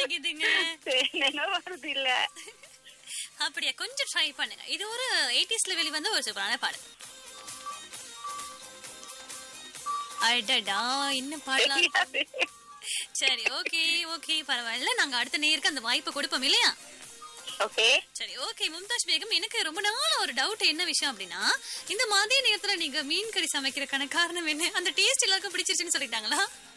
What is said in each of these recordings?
மாட்டேங்குதுங்க நினைவு வருது இல்ல அப்படியா கொஞ்சம் ட்ரை பண்ணுங்க இது ஒரு எயிட்டிஸ்ல வெளிவந்த ஒரு சூப்பரான பாடல் அடடா இன்னும் பாடலாம் தெரியாது. சரி ஓகே ஓகே பரவாயில்ல நாங்க அடுத்த நேருக்கு அந்த வாய்ப்பை கொடுப்போம் இல்லையா ஓகே சரி ஓகே மும்தாஜ் பேகம் எனக்கு ரொம்ப நாள் ஒரு டவுட் என்ன விஷயம் அப்படின்னா இந்த மதிய நேரத்துல நீங்க மீன் கறி சமைக்கிறதுக்கான காரணம் என்ன அந்த டேஸ்ட் எல்லாருக்கும் பிடிச்சிருச்சுன்னு சொல்லிட்டாங்களா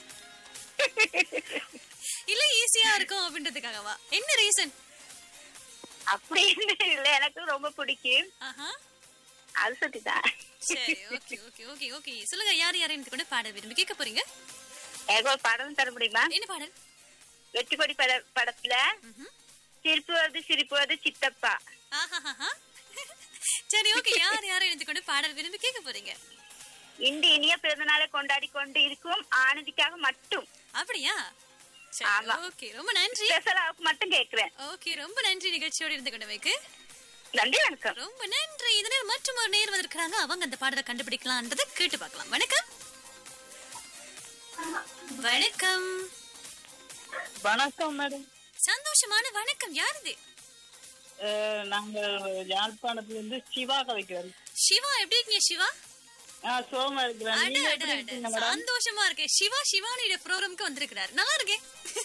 இல்ல ஈஸியா இருக்கும் அப்படின்றதுக்காகவா என்ன ரீசன் அப்படின்னு இல்ல எனக்கு ரொம்ப பிடிக்கும் ஆஹா அது சொல்லிதான் சரி ஓகே ஓகே ஓகே ஓகே சொல்லுங்க யார் யார் எனக்கு கூட பாட விரும்பி கேட்க போறீங்க எனக்கு ஒரு படம் தர முடியுமா என்ன பாடல் வெற்றிக்கொடி பட படத்துல ம்ஹும். சிரிப்பு வருது சிரிப்பு வருது சித்தப்பா ஆஹாஹாஹா. சரி ஓகே யார் யார் எனக்கு கூட பாடல் விரும்பி கேட்க போறீங்க இன்று இனிய பிறந்தநாளை கொண்டாடி கொண்டு இருக்கும் ஆனந்திக்காக மட்டும் அப்படியா சரி ஆமா. ஓகே ரொம்ப நன்றி ஸ்பெஷலாவுக்கு மட்டும் கேக்குறேன் ஓகே ரொம்ப நன்றி நிகழ்ச்சியோட இருந்து கொண்டவைக்கு நன்றி வணக்கம் ரொம்ப நன்றி இதனால் மற்றும் ஒரு நேர் வந்திருக்கிறாங்க அவங்க அந்த பாடலை கண்டுபிடிக்கலாம்ன்றதை கேட்டு பார்க்கலாம் வணக்கம் வணக்கம் வணக்கம் மேடம் சந்தோஷமான வணக்கம் யார் இது அஹ், நாங்க யாழ்ப்பாணத்துல இருந்து சிவா கதைக்கிறோம் சிவா எப்படி இருக்கீங்க சிவா ஆஹ் சோமா இருக்கிறேன் அட நீங்க அட எப்படி அட இருக்கீங்க மேடம் சந்தோஷமா இருக்கேன் சிவா சிவானியோட ப்ரோக்ராம்க்கு வந்திருக்கிறார் நல்லா இருக்கேன்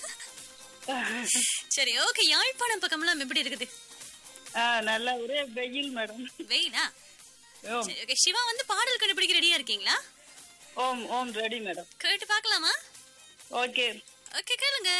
சரி ஓகே யாழ்ப்பாணம் பக்கம்லாம் எப்படி இருக்குது ஆஹ் நல்ல ஒரே வெயில் மேடம் வெயிலா ஓம் சரி ஓகே சிவா வந்து பாடல் கண்டுபிடிக்க ரெடியா இருக்கீங்களா ஓம் ஓம் ரெடி மேடம் கேட்டு பார்க்கலாமா ஓகே ஓகே கேளுங்க